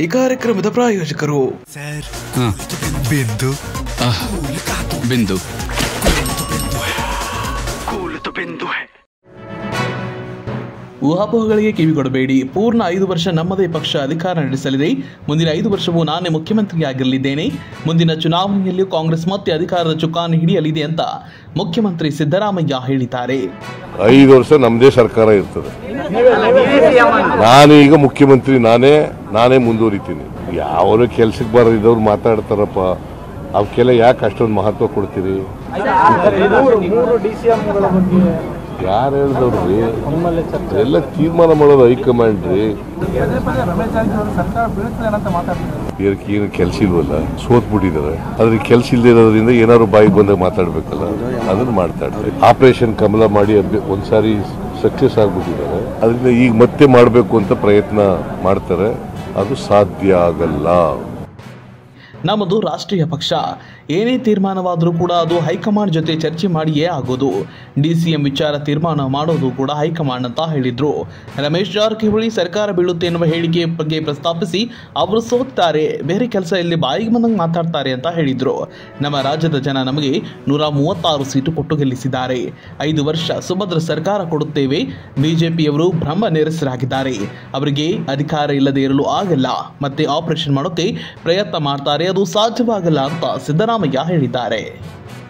ಈ ಕಾರ್ಯಕ್ರಮದ ಪ್ರಾಯೋಜಕರು ಸರ್ ಹಾ. ಬಿಂದು ಆಹ್, ಬಿಂದು ಊಹಾಪೋಹಗಳಿಗೆ ಕಿವಿಗೊಡಬೇಡಿ ಪೂರ್ಣ ಐದು ವರ್ಷ ನಮ್ಮದೇ ಪಕ್ಷ ಅಧಿಕಾರ ನಡೆಸಲಿದೆ ಮುಂದಿನ ಐದು ವರ್ಷವೂ ನಾನೇ ಮುಖ್ಯಮಂತ್ರಿಯಾಗಿರಲಿದ್ದೇನೆ ಮುಂದಿನ ಚುನಾವಣೆಯಲ್ಲಿಯೂ ಕಾಂಗ್ರೆಸ್ ಮತ್ತೆ ಅಧಿಕಾರದ ಚುಕ್ಕಾಣಿ ಹಿಡಿಯಲಿದೆ ಅಂತ ಮುಖ್ಯಮಂತ್ರಿ ಸಿದ್ದರಾಮಯ್ಯ ಹೇಳಿದ್ದಾರೆ ಐದು ವರ್ಷ ನಮ್ಮದೇ ಸರ್ಕಾರ ಇರ್ತದೆ ನಾನೀಗ ಮುಖ್ಯಮಂತ್ರಿ ನಾನೇ ನಾನೇ ಮುಂದುವರಿತೀನಿ ಯಾವ ಕೆಲ್ಸಕ್ಕೆ ಬರದಿದ್ದವ್ರು ಮಾತಾಡ್ತಾರಪ್ಪ ಅವಕ್ಕೆಲ್ಲ ಯಾಕೆ ಅಷ್ಟೊಂದು ಮಹತ್ವ ಕೊಡ್ತೀರಿ ಯಾರು ಹೇಳಿದವ್ರಿ ಎಲ್ಲ ತೀರ್ಮಾನ ಮಾಡೋದು ಹೈಕಮಾಂಡ್ ರೀ ಇದಕ್ಕೆ ಏನು ಕೆಲಸ ಇಲ್ವಲ್ಲ ಸೋತ್ ಬಿಟ್ಟಿದ್ದಾರೆ ಅದ್ರ ಕೆಲಸ ಇಲ್ಲದೆ ಇರೋದ್ರಿಂದ ಏನಾದ್ರು ಬಾಯಿಗೆ ಬಂದಾಗ ಮಾತಾಡ್ಬೇಕಲ್ಲ ಅದನ್ನ ಮಾಡ್ತಾಡ್ತಾರೆ ಆಪರೇಷನ್ ಕಮಲ ಮಾಡಿ ಅಭ್ಯ- ಒಂದ್ಸಾರಿ ಸಕ್ಸಸ್ ಆಗ್ಬಿಟ್ಟಿದ್ದಾರೆ ಅದರಿಂದ ಈಗ ಮತ್ತೆ ಮಾಡಬೇಕು ಅಂತ ಪ್ರಯತ್ನ ಮಾಡ್ತಾರೆ ಅದು ಸಾಧ್ಯ ಆಗಲ್ಲ ನಮ್ಮದು ರಾಷ್ಟ್ರೀಯ ಪಕ್ಷ ಏನೇ ತೀರ್ಮಾನವಾದರೂ ಕೂಡ ಅದು ಹೈಕಮಾಂಡ್ ಜೊತೆ ಚರ್ಚೆ ಮಾಡಿಯೇ ಆಗೋದು ಡಿಸಿಎಂ ವಿಚಾರ ತೀರ್ಮಾನ ಮಾಡೋದು ಕೂಡ ಹೈಕಮಾಂಡ್ ಅಂತ ಹೇಳಿದ್ರು ರಮೇಶ್ ಜಾರಕಿಹೊಳಿ ಸರ್ಕಾರ ಬೀಳುತ್ತೆ ಎನ್ನುವ ಹೇಳಿಕೆ ಬಗ್ಗೆ ಪ್ರಸ್ತಾಪಿಸಿ ಅವರು ಸೋತ್ತಾರೆ ಬೇರೆ ಕೆಲಸ ಇಲ್ಲಿ ಬಾಯಿಗೆ ಬಂದಂಗೆ ಮಾತಾಡ್ತಾರೆ ಅಂತ ಹೇಳಿದ್ರು ನಮ್ಮ ರಾಜ್ಯದ ಜನ ನಮಗೆ ನೂರ ಮೂವತ್ತಾರು ಸೀಟು ಕೊಟ್ಟು ಗೆಲ್ಲಿಸಿದ್ದಾರೆ ಐದು ವರ್ಷ ಸುಭದ್ರ ಸರ್ಕಾರ ಕೊಡುತ್ತೇವೆ ಬಿಜೆಪಿಯವರು ಬ್ರಹ್ಮ ನಿರಸರಾಗಿದ್ದಾರೆ ಅವರಿಗೆ ಅಧಿಕಾರ ಇಲ್ಲದೆ ಇರಲು ಆಗಲ್ಲ ಮತ್ತೆ ಆಪರೇಷನ್ ಮಾಡೋಕೆ ಪ್ರಯತ್ನ ಮಾಡ್ತಾರೆ ಅದು ಸಾಧ್ಯವಾಗಲ್ಲ ಅಂತ ಸಿದ್ದರಾಮಯ್ಯ ಹೇಳಿದ್ದಾರೆ